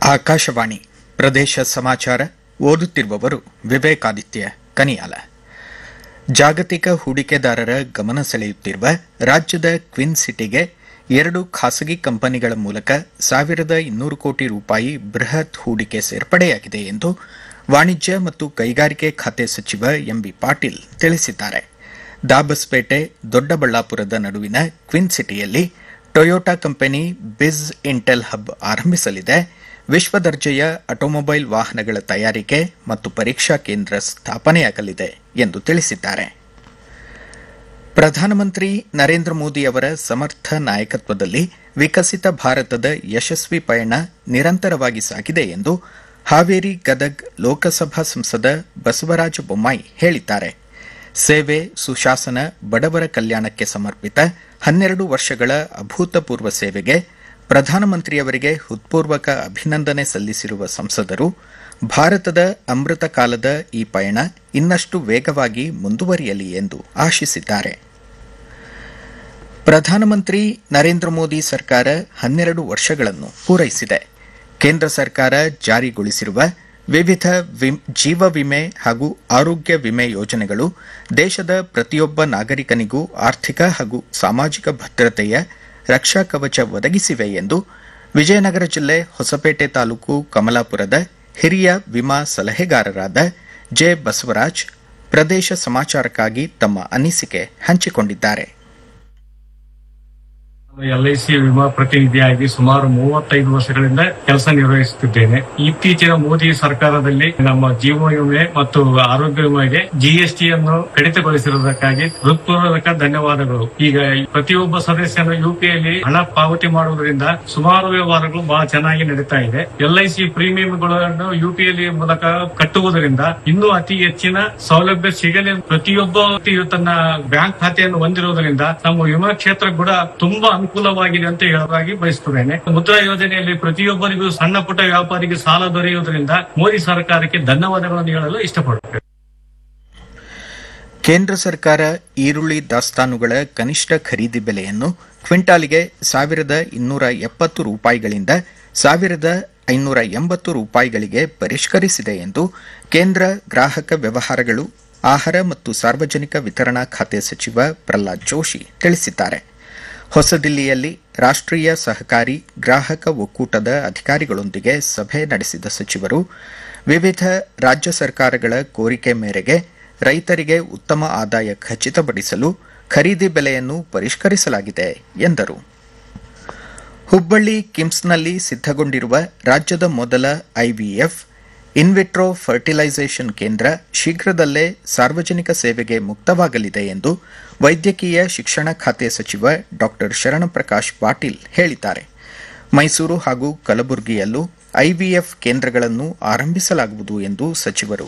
ಆಕಾಶವಾಣಿ ಪ್ರದೇಶ ಸಮಾಚಾರ ಓದುತ್ತಿರುವವರು ವಿವೇಕಾದಿತ್ಯ ಕನಿಯಾಲ ಜಾಗತಿಕ ಹೂಡಿಕೆದಾರರ ಗಮನ ಸೆಳೆಯುತ್ತಿರುವ ರಾಜ್ಯದ ಕ್ವಿನ್ ಸಿಟಿಗೆ ಎರಡು ಖಾಸಗಿ ಕಂಪನಿಗಳ ಮೂಲಕ ಸಾವಿರದ ಇನ್ನೂರು ಕೋಟಿ ರೂಪಾಯಿ ಬೃಹತ್ ಹೂಡಿಕೆ ಸೇರ್ಪಡೆಯಾಗಿದೆ ಎಂದು ವಾಣಿಜ್ಯ ಮತ್ತು ಕೈಗಾರಿಕೆ ಖಾತೆ ಸಚಿವ ಎಂಬಿ ಪಾಟೀಲ್ ತಿಳಿಸಿದ್ದಾರೆ ದಾಬಸ್ಪೇಟೆ ದೊಡ್ಡಬಳ್ಳಾಪುರದ ನಡುವಿನ ಕ್ವಿನ್ ಸಿಟಿಯಲ್ಲಿ ಟೊಯೋಟಾ ಕಂಪನಿ ಬಿಸ್ ಇಂಟೆಲ್ ಹಬ್ ಆರಂಭಿಸಲಿದೆ ವಿಶ್ವದರ್ಜೆಯ ಆಟೋಮೊಬೈಲ್ ವಾಹನಗಳ ತಯಾರಿಕೆ ಮತ್ತು ಪರೀಕ್ಷಾ ಕೇಂದ್ರ ಸ್ಥಾಪನೆಯಾಗಲಿದೆ ಎಂದು ತಿಳಿಸಿದ್ದಾರೆ ಪ್ರಧಾನಮಂತ್ರಿ ನರೇಂದ್ರ ಮೋದಿ ಅವರ ಸಮರ್ಥ ನಾಯಕತ್ವದಲ್ಲಿ ವಿಕಸಿತ ಭಾರತದ ಯಶಸ್ವಿ ಪಯಣ ನಿರಂತರವಾಗಿ ಸಾಗಿದೆ ಎಂದು ಹಾವೇರಿ ಗದಗ್ ಲೋಕಸಭಾ ಸಂಸದ ಬಸವರಾಜ ಬೊಮ್ಮಾಯಿ ಹೇಳಿದ್ದಾರೆ ಸೇವೆ ಸುಶಾಸನ ಬಡವರ ಕಲ್ಯಾಣಕ್ಕೆ ಸಮರ್ಪಿತ ಹನ್ನೆರಡು ವರ್ಷಗಳ ಅಭೂತಪೂರ್ವ ಸೇವೆಗೆ ಪ್ರಧಾನಮಂತ್ರಿಯವರಿಗೆ ಹೃತ್ಪೂರ್ವಕ ಅಭಿನಂದನೆ ಸಲ್ಲಿಸಿರುವ ಸಂಸದರು ಭಾರತದ ಅಮೃತ ಕಾಲದ ಈ ಪಯಣ ಇನ್ನಷ್ಟು ವೇಗವಾಗಿ ಮುಂದುವರಿಯಲಿ ಎಂದು ಆಶಿಸಿದ್ದಾರೆ ಪ್ರಧಾನಮಂತ್ರಿ ನರೇಂದ್ರ ಮೋದಿ ಸರ್ಕಾರ ಹನ್ನೆರಡು ವರ್ಷಗಳನ್ನು ಪೂರೈಸಿದೆ ಕೇಂದ್ರ ಸರ್ಕಾರ ಜಾರಿಗೊಳಿಸಿರುವ ವಿವಿಧ ಜೀವ ವಿಮೆ ಹಾಗೂ ಆರೋಗ್ಯ ವಿಮೆ ಯೋಜನೆಗಳು ದೇಶದ ಪ್ರತಿಯೊಬ್ಬ ನಾಗರಿಕನಿಗೂ ಆರ್ಥಿಕ ಹಾಗೂ ಸಾಮಾಜಿಕ ಭದ್ರತೆಯ ರಕ್ಷಾ ಕವಚ ಒದಗಿಸಿವೆ ಎಂದು ವಿಜಯನಗರ ಜಿಲ್ಲೆ ಹೊಸಪೇಟೆ ತಾಲೂಕು ಕಮಲಾಪುರದ ಹಿರಿಯ ವಿಮಾ ಸಲಹೆಗಾರರಾದ ಜೆ ಬಸವರಾಜ್ ಪ್ರದೇಶ ಸಮಾಚಾರಕ್ಕಾಗಿ ತಮ್ಮ ಅನಿಸಿಕೆ ಹಂಚಿಕೊಂಡಿದ್ದಾರೆ ಎಲ್ಐಸಿ ವಿಮಾ ಪ್ರತಿನಿಧಿಯಾಗಿ ಸುಮಾರು ಮೂವತ್ತೈದು ವರ್ಷಗಳಿಂದ ಕೆಲಸ ನಿರ್ವಹಿಸುತ್ತಿದ್ದೇನೆ ಇತ್ತೀಚಿನ ಮೋದಿ ಸರ್ಕಾರದಲ್ಲಿ ನಮ್ಮ ಜೀವ ವಿಮೆ ಮತ್ತು ಆರೋಗ್ಯ ವಿಮೆಗೆ ಜಿಎಸ್ಟಿ ಅನ್ನು ಕಡಿತಗೊಳಿಸಿರುವುದಕ್ಕಾಗಿ ಹೃತ್ಪೂರ್ವಕ ಧನ್ಯವಾದಗಳು ಈಗ ಪ್ರತಿಯೊಬ್ಬ ಸದಸ್ಯನು ಯುಪಿಐಲಿ ಹಣ ಪಾವತಿ ಮಾಡುವುದರಿಂದ ಸುಮಾರು ವ್ಯವಹಾರಗಳು ಬಹಳ ಚೆನ್ನಾಗಿ ನಡೀತಾ ಇದೆ ಎಲ್ಐಸಿ ಪ್ರೀಮಿಯಂಗಳನ್ನು ಯುಪಿಐಲಿ ಮೂಲಕ ಕಟ್ಟುವುದರಿಂದ ಇನ್ನೂ ಅತಿ ಹೆಚ್ಚಿನ ಸೌಲಭ್ಯ ಸಿಗಲಿ ಪ್ರತಿಯೊಬ್ಬ ವ್ಯಕ್ತಿಯು ತನ್ನ ಬ್ಯಾಂಕ್ ಖಾತೆಯನ್ನು ಹೊಂದಿರುವುದರಿಂದ ನಮ್ಮ ವಿಮಾ ಕ್ಷೇತ್ರ ಕೂಡ ತುಂಬಾ ಅನುಕೂಲವಾಗಿದೆ ಅಂತ ಹೇಳೋದಾಗಿ ಬಯಸುತ್ತೇನೆ ಮುದ್ರಾ ಯೋಜನೆಯಲ್ಲಿ ಪ್ರತಿಯೊಬ್ಬರಿಗೂ ಸಣ್ಣ ಪುಟ್ಟ ವ್ಯಾಪಾರಿಗೆ ಸಾಲ ದೊರೆಯುವುದರಿಂದ ಮೋದಿ ಸರ್ಕಾರಕ್ಕೆ ಧನ್ಯವಾದಗಳನ್ನು ಹೇಳಲು ಇಷ್ಟಪಡುತ್ತೇನೆ ಕೇಂದ್ರ ಸರ್ಕಾರ ಈರುಳ್ಳಿ ದಾಸ್ತಾನುಗಳ ಕನಿಷ್ಠ ಖರೀದಿ ಬೆಲೆಯನ್ನು ಕ್ವಿಂಟಾಲಿಗೆ ಸಾವಿರದ ಇನ್ನೂರ ಎಪ್ಪತ್ತು ರೂಪಾಯಿಗಳಿಂದ ಸಾವಿರದ ಐನೂರ ಎಂಬತ್ತು ರೂಪಾಯಿಗಳಿಗೆ ಪರಿಷ್ಕರಿಸಿದೆ ಎಂದು ಕೇಂದ್ರ ಗ್ರಾಹಕ ವ್ಯವಹಾರಗಳು ಆಹಾರ ಮತ್ತು ಸಾರ್ವಜನಿಕ ವಿತರಣಾ ಖಾತೆ ಸಚಿವ ಪ್ರಹ್ಲಾದ್ ಜೋಶಿ ತಿಳಿಸಿದ್ದಾರೆ ಹೊಸದಿಲ್ಲಿಯಲ್ಲಿ ರಾಷ್ಟ್ರೀಯ ಸಹಕಾರಿ ಗ್ರಾಹಕ ಒಕ್ಕೂಟದ ಅಧಿಕಾರಿಗಳೊಂದಿಗೆ ಸಭೆ ನಡೆಸಿದ ಸಚಿವರು ವಿವಿಧ ರಾಜ್ಯ ಸರ್ಕಾರಗಳ ಕೋರಿಕೆ ಮೇರೆಗೆ ರೈತರಿಗೆ ಉತ್ತಮ ಆದಾಯ ಖಚಿತಪಡಿಸಲು ಖರೀದಿ ಬೆಲೆಯನ್ನು ಪರಿಷ್ಕರಿಸಲಾಗಿದೆ ಎಂದರು ಹುಬ್ಬಳ್ಳಿ ಕಿಮ್ಸ್ನಲ್ಲಿ ಸಿದ್ದಗೊಂಡಿರುವ ರಾಜ್ಯದ ಮೊದಲ ಐವಿಎಫ್ ಇನ್ವಿಟ್ರೋ ಫರ್ಟಿಲೈಸೇಷನ್ ಕೇಂದ್ರ ಶೀಘ್ರದಲ್ಲೇ ಸಾರ್ವಜನಿಕ ಸೇವೆಗೆ ಮುಕ್ತವಾಗಲಿದೆ ಎಂದು ವೈದ್ಯಕೀಯ ಶಿಕ್ಷಣ ಖಾತೆ ಸಚಿವ ಡಾ ಶರಣಪ್ರಕಾಶ್ ಪಾಟೀಲ್ ಹೇಳಿದ್ದಾರೆ ಮೈಸೂರು ಹಾಗೂ ಕಲಬುರಗಿಯಲ್ಲೂ ಐವಿಎಫ್ ಕೇಂದ್ರಗಳನ್ನು ಆರಂಭಿಸಲಾಗುವುದು ಎಂದು ಸಚಿವರು